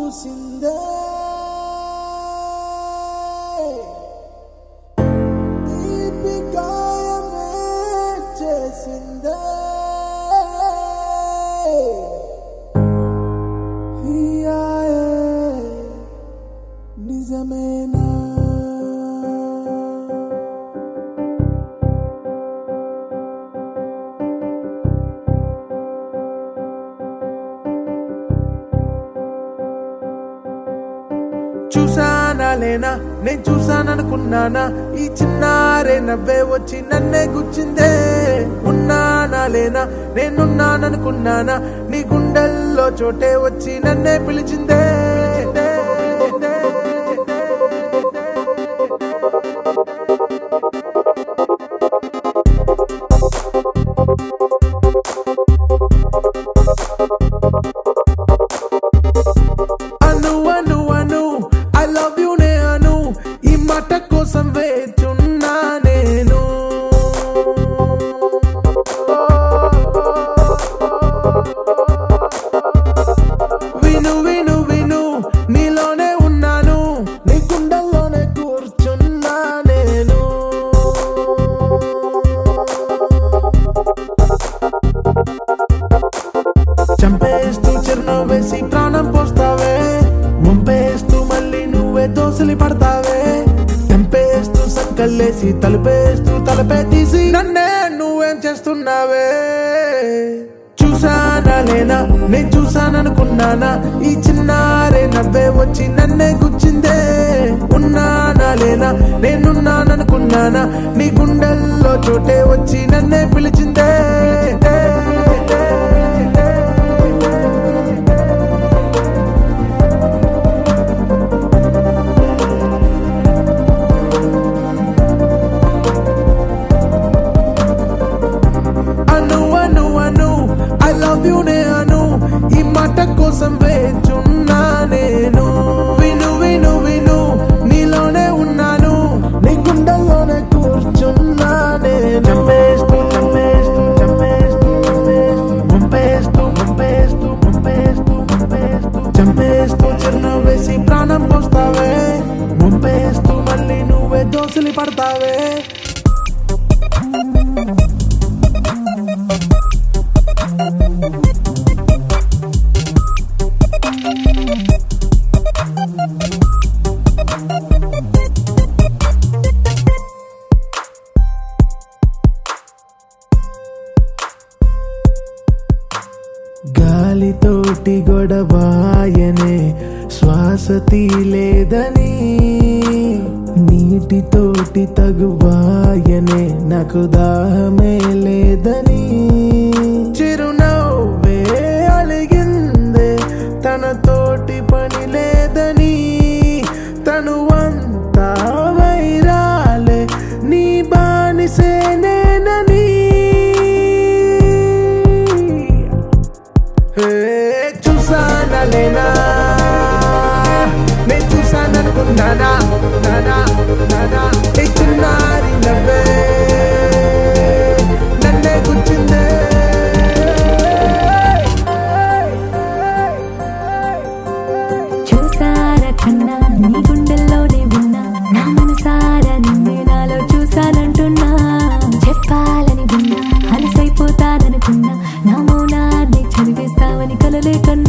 చూసిందే తీపి గాయమే చేసిందే హియాయే నిజమేనా చూసానా లేనా నేను చూసాననుకున్నానా ఈ చిన్నారే నవ్వే వచ్చి నన్నే గుచ్చిందే ఉన్నానా లేనా నేనున్నాననుకున్నానా నీ గుండెల్లో చోటే వచ్చి నన్నే పిలిచిందే Anu Anu Anu I love you నే అను ఈ మాట కోసం వేచున్నా నేను విను విను విను నీలోనే ఉన్నాను నీ గుండెల్లోనే కూర్చున్నా నేను చంపేస్తూ చిరునవ్వు వేసి ప్రాణం పోస్తావే ముంపేస్తూ మళ్ళీ నువ్వే దోసలి పడతావే తెంపేస్తూ సంకల్లేసి తలుపేస్తూ తలపే తీసి నన్నే నువ్వేం చేస్తున్నావే చూసానా లేనా నేను చూసాననుకున్నానా ఈ చిన్నారే నవ్వే వచ్చి నన్నే గుచ్చిందే ఉన్నానా లేనా నేనున్నాననుకున్నానా నీ గుండెల్లో చోటే వచ్చి నన్నే పిలిచిందే Anu Anu Anu I love you నే అను ఈ మాట కోసం వేచున్నా నేను విను విను విను నీలోనే ఉన్నాను నీ గుండెల్లోనే కూర్చున్నా నేను చంపేస్తూ చంపేస్తూ చంపేస్తూ చంపేస్తూ ముంపేస్తూ ముంపేస్తూ ముంపేస్తూ ముంపేస్తూ చంపేస్తూ చిరునవ్వు వేసి ప్రాణం పోస్తావే ముంపేస్తూ మళ్ళీ నువ్వే దోసులి పడతావే గాలితోటి గొడవాయనే శ్వాస తీలేదని నీటితోటి తగువాయనే నాకు దాహమే లేదని చిరునవ్వే అలిగిందే తనతోటి పని లేదని తను అంతా వైరాలే నీ బానిసేనేనని హే, చూసానా లేనా నేను చూసాననుకున్నానా నానా నానా ఈ చిన్నారి నవ్వే నన్నే గుచ్చిందే చూసారా కన్నా నీ గుండెల్లోనే ఉన్నా నా మనసారా నిన్నే నాలో చూసానంటున్నా చెప్పాలని విన్నా అలసైపోతాననుకున్నా నా మౌనాన్ని చదివేస్తావని కలలే కన్నా